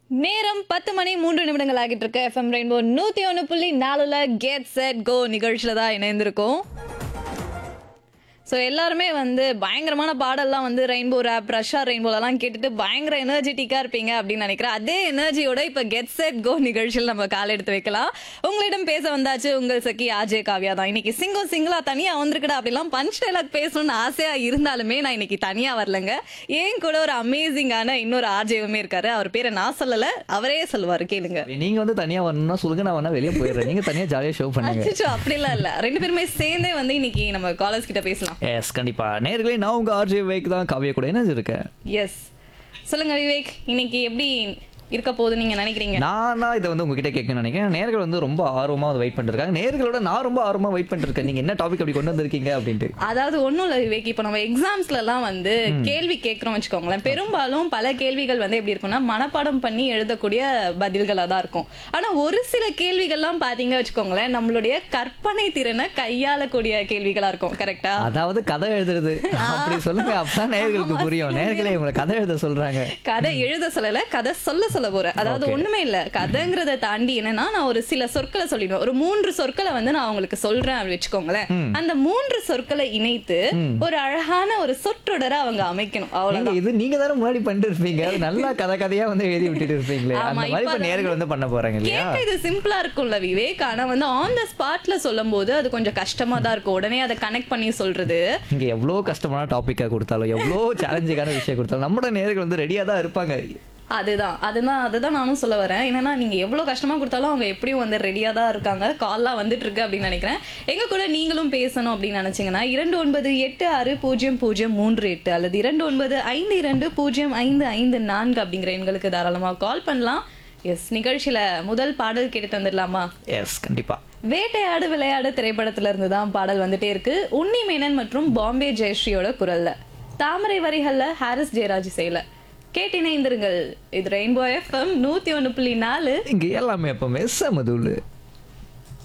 நேரம் பத்து மணி மூன்று நிமிடங்கள் ஆகிட்டு இருக்கு எஃப்எம் ரெயின்போ நூத்தி ஒன்று புள்ளி நாலுல கெட் செட் கோ நிகழ்ச்சியில தான் இணைந்திருக்கோம் ஸோ எல்லாருமே வந்து பயங்கரமான பாடல்லாம் வந்து ரெயின்போ ரேப் ரஷ்யா ரெயின்போலலாம் கேட்டுட்டு பயங்கர எனர்ஜெட்டிக்காக இருப்பீங்க அப்படின்னு நினைக்கிறேன் அதே எனர்ஜியோட இப்போ கெட் செட் கோ நிகழ்ச்சியில் நம்ம கால் எடுத்து வைக்கலாம் உங்களிடம் பேச வந்தாச்சு உங்கள் சக்கி ஆஜே காவியா தான் இன்னைக்கு சிங்கம் சிங்கிளா தனியாக வந்திருக்கடா அப்படிலாம் பஞ்ச் டைலாக் பேசணும்னு ஆசையாக இருந்தாலுமே நான் இன்னைக்கு தனியாக வரலங்க ஏன் கூட ஒரு அமேசிங்கான இன்னொரு ஆர்ஜேவுமே இருக்காரு அவர் பேரை நான் சொல்லலை அவரே சொல்லுவார் கேளுங்க நீங்க வந்து தனியா வரணும்னா சொல்லுங்க நான் வேணா வெளியே போயிடுறேன் நீங்க தனியா ஜாலியா ஷோ பண்ணுங்க அச்சோ அப்படிலாம் இல்ல ரெண்டு பேருமே சேர்ந்தே வந்து இன்னைக்கு நம்ம காலேஜ் கிட்ட பேசலாம் எஸ் கண்டிப்பா நேர்களே நான் உங்க ஆர்ஜே வைக் தான் காவியா கூட என்ன இருக்கேன் எஸ் சொல்லுங்க விவேக் இன்னைக்கு எப்படி இருக்க போகுது நீங்க நினைக்கிறீங்க நானா இதை வந்து உங்ககிட்ட கேட்கணும்னு நினைக்கிறேன் நேர்கள் வந்து ரொம்ப ஆர்வமா வெயிட் பண்ணிருக்காங்க நேர்களோட நான் ரொம்ப ஆர்வமா வெயிட் பண்ணிருக்கேன் நீங்க என்ன டாபிக் அப்படி கொண்டு வந்திருக்கீங்க அப்படின்ட்டு அதாவது ஒண்ணும் இல்ல விவேக் இப்போ நம்ம எக்ஸாம்ஸ்ல எல்லாம் வந்து கேள்வி கேட்கறோம் வச்சுக்கோங்களேன் பெரும்பாலும் பல கேள்விகள் வந்து எப்படி இருக்கும்னா மனப்பாடம் பண்ணி எழுதக்கூடிய பதில்களா தான் இருக்கும் ஆனா ஒரு சில கேள்விகள்லாம் பாத்தீங்க வச்சுக்கோங்களேன் நம்மளுடைய கற்பனை திறனை கையாளக்கூடிய கேள்விகளா இருக்கும் கரெக்டா அதாவது கதை எழுதுறது அப்படி சொல்லுங்க அப்பதான் நேர்களுக்கு புரியும் நேர்களே உங்களை கதை எழுத சொல்றாங்க கதை எழுத சொல்லல கதை சொல்ல சொல்ல போறேன் அதாவது Okay. ஒண்ணுமே இல்ல கதைங்கிறத தாண்டி என்னன்னா நான் ஒரு சில சொற்களை சொல்லிடுவேன் ஒரு மூன்று சொற்களை வந்து நான் உங்களுக்கு சொல்றேன் அப்படி வச்சுக்கோங்களேன் அந்த மூன்று சொற்களை இணைத்து ஒரு அழகான ஒரு சொற்றொடரை அவங்க அமைக்கணும் நீங்க அவ்வளவுதான் இது நீங்க தானே முன்னாடி பண்ணிட்டு இருப்பீங்க அது நல்லா கதை கதையா வந்து எழுதி விட்டுட்டு இருப்பீங்களே ஆமா, அந்த மாதிரி இப்ப இப்ப நேர்கள் வந்து பண்ண போறாங்க இல்லையா கேட்க இது சிம்பிளா இருக்கும்ல விவேக் ஆனா வந்து ஆன் த ஸ்பாட்ல சொல்லும் போது அது கொஞ்சம் கஷ்டமா தான் இருக்கும் உடனே அதை கனெக்ட் பண்ணி சொல்றது இங்க எவ்வளோ கஷ்டமான டாப்பிக்கா கொடுத்தாலும் எவ்வளோ சேலஞ்சிங்கான விஷயம் கொடுத்தாலும் நம்மளோட நேர்கள் வந்து ரெடியா தான் இருப்பாங்க அதுதான் அதுதான் அதுதான் நானும் சொல்ல வரேன் என்னன்னா நீங்க எவ்வளவு கஷ்டமா கொடுத்தாலும் அவங்க எப்படியும் வந்து ரெடியா தான் இருக்காங்க கால்லாம் வந்துட்டு இருக்கு அப்படின்னு நினைக்கிறேன் எங்க கூட நீங்களும் பேசணும் அப்படின்னு நினைச்சீங்கன்னா இரண்டு ஒன்பது எட்டு ஆறு பூஜ்ஜியம் பூஜ்ஜியம் மூன்று எட்டு அல்லது இரண்டு ஒன்பது ஐந்து இரண்டு பூஜ்ஜியம் ஐந்து ஐந்து நான்கு அப்படிங்கிற எண்களுக்கு தாராளமா கால் பண்ணலாம் எஸ் நிகழ்ச்சியில முதல் பாடல் கேட்டு தந்துடலாமா எஸ் கண்டிப்பா வேட்டையாடு விளையாடு திரைப்படத்துல இருந்து தான் பாடல் வந்துட்டே இருக்கு உன்னி மேனன் மற்றும் பாம்பே ஜெயஸ்ரீயோட குரல்ல தாமரை வரிகள்ல ஹாரிஸ் ஜெயராஜ் இசையில கேட்டிணைந்திருங்கள் இது ரெயின்போ எஃப்எம் நூத்தி ஒண்ணு புள்ளி நாலு இங்க எல்லாமே எப்பவுமே செமதுள்ளு